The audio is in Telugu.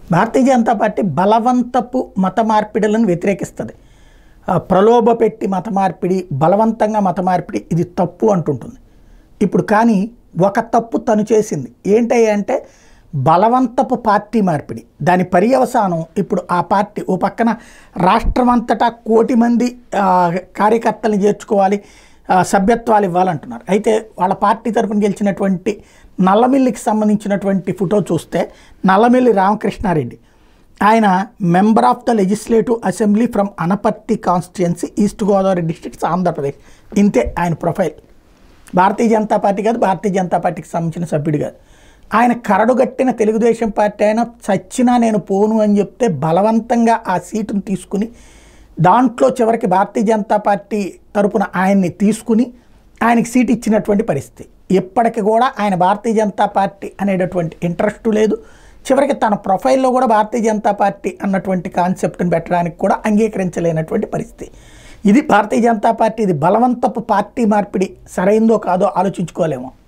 భారతీయ జనతా పార్టీ బలవంతపు మత మార్పిడులను వ్యతిరేకిస్తుంది ఆ, ప్రలోభ పెట్టి మత మార్పిడి బలవంతంగా మత మార్పిడి ఇది తప్పు అంటుంటుంది ఇప్పుడు కానీ ఒక తప్పు తను చేసింది ఏంటయ్యా అంటే బలవంతపు పార్టీ మార్పిడి దాని పర్యవసానం ఇప్పుడు ఆ పార్టీ ఓ పక్కన రాష్ట్రమంతటా కోటి మంది ఆ, కార్యకర్తల్ని చేర్చుకోవాలి ఆ, సభ్యత్వాలు ఇవ్వాలంటున్నారు అయితే వాళ్ళ పార్టీ తరఫున గెలిచినటువంటి నల్లమిల్లికి సంబంధించినటువంటి ఫోటో చూస్తే నల్లమిల్లి రామకృష్ణారెడ్డి ఆయన member of the legislative assembly from Anaparthi constituency east Godavari districts Andhra Pradesh ఇంతే ఆయన ప్రొఫైల్ భారతీయ జనతా పార్టీ కాదు భారతీయ జనతా పార్టీకి సంబంధించిన సభ్యుడు కాదు ఆయన కరడుగట్టిన తెలుగుదేశం పార్టీ అయినా చచ్చినా నేను పోను అని చెప్తే బలవంతంగా ఆ సీటును తీసుకుని దాంట్లో చివరికి భారతీయ జనతా పార్టీ తరపున ఆయన్ని తీసుకుని ఆయనకి సీట్ ఇచ్చినటువంటి పరిస్థితి ఇప్పటికి కూడా ఆయన భారతీయ జనతా పార్టీ అనేటటువంటి ఇంట్రెస్ట్ లేదు చివరికి తన ప్రొఫైల్లో కూడా భారతీయ జనతా పార్టీ అన్నటువంటి కాన్సెప్ట్ని పెట్టడానికి కూడా అంగీకరించలేనటువంటి పరిస్థితి ఇది భారతీయ జనతా పార్టీ ఇది బలవంతపు పార్టీ మార్పిడి సరైందో కాదో ఆలోచించుకోలేము